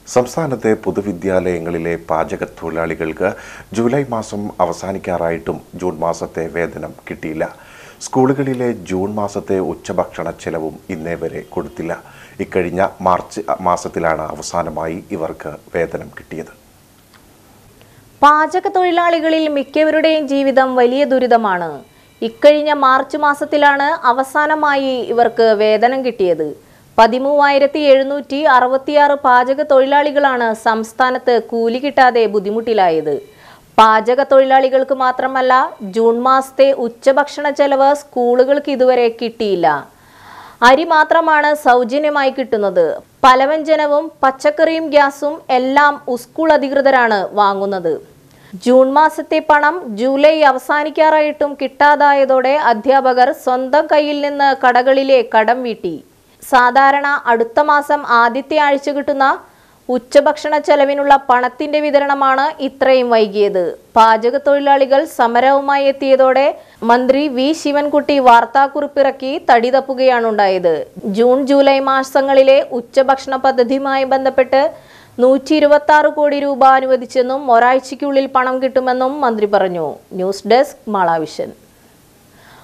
സംസ്ഥാനത്തെ പൊതുവിദ്യാലയങ്ങളിലെ പാചക തൊഴിലാളികൾക്ക് ജൂലൈ മാസം അവസാനിക്കാറായിട്ടും ജൂൺ മാസത്തെ വേതനം കിട്ടിയില്ല സ്കൂളുകളിലെ ജൂൺ മാസത്തെ ഉച്ചഭക്ഷണ ചെലവും ഇന്നേ വരെ കൊടുത്തില്ല ഇക്കഴിഞ്ഞ മാർച്ച് മാസത്തിലാണ് അവസാനമായി ഇവർക്ക് വേതനം കിട്ടിയത് പാചക തൊഴിലാളികളിൽ മിക്കവരുടെയും ജീവിതം വലിയ ദുരിതമാണ് ഇക്കഴിഞ്ഞ മാർച്ച് മാസത്തിലാണ് അവസാനമായി ഇവർക്ക് വേതനം കിട്ടിയത് പതിമൂവായിരത്തി എഴുന്നൂറ്റി അറുപത്തിയാറ് പാചക തൊഴിലാളികളാണ് സംസ്ഥാനത്ത് കൂലി കിട്ടാതെ ബുദ്ധിമുട്ടിലായത് പാചക തൊഴിലാളികൾക്ക് മാത്രമല്ല ജൂൺ മാസത്തെ ഉച്ചഭക്ഷണ ചെലവ് സ്കൂളുകൾക്ക് ഇതുവരെ കിട്ടിയില്ല അരി മാത്രമാണ് സൗജന്യമായി കിട്ടുന്നത് പലവ്യഞ്ജനവും പച്ചക്കറിയും ഗ്യാസും എല്ലാം സ്കൂൾ അധികൃതരാണ് വാങ്ങുന്നത് ജൂൺ മാസത്തെ പണം ജൂലൈ അവസാനിക്കാറായിട്ടും കിട്ടാതായതോടെ അധ്യാപകർ സ്വന്തം കയ്യിൽ നിന്ന് കടകളിലെ കടം വീട്ടി സാധാരണ അടുത്ത മാസം ആദ്യത്തെ ആഴ്ച കിട്ടുന്ന ഉച്ചഭക്ഷണ ചെലവിനുള്ള പണത്തിന്റെ വിതരണമാണ് ഇത്രയും വൈകിയത് പാചക തൊഴിലാളികൾ സമരവുമായി എത്തിയതോടെ മന്ത്രി വി ശിവൻകുട്ടി വാർത്താക്കുറിപ്പിറക്കി തടി തപ്പുകയാണുണ്ടായത് ജൂൺ ജൂലൈ മാസങ്ങളിലെ ഉച്ചഭക്ഷണ പദ്ധതിയുമായി ബന്ധപ്പെട്ട് നൂറ്റി ഇരുപത്തി ആറ് കോടി രൂപ അനുവദിച്ചെന്നും ഒരാഴ്ചയ്ക്കുള്ളിൽ പണം കിട്ടുമെന്നും മന്ത്രി പറഞ്ഞു ന്യൂസ് ഡെസ്ക് മാളാവിഷൻ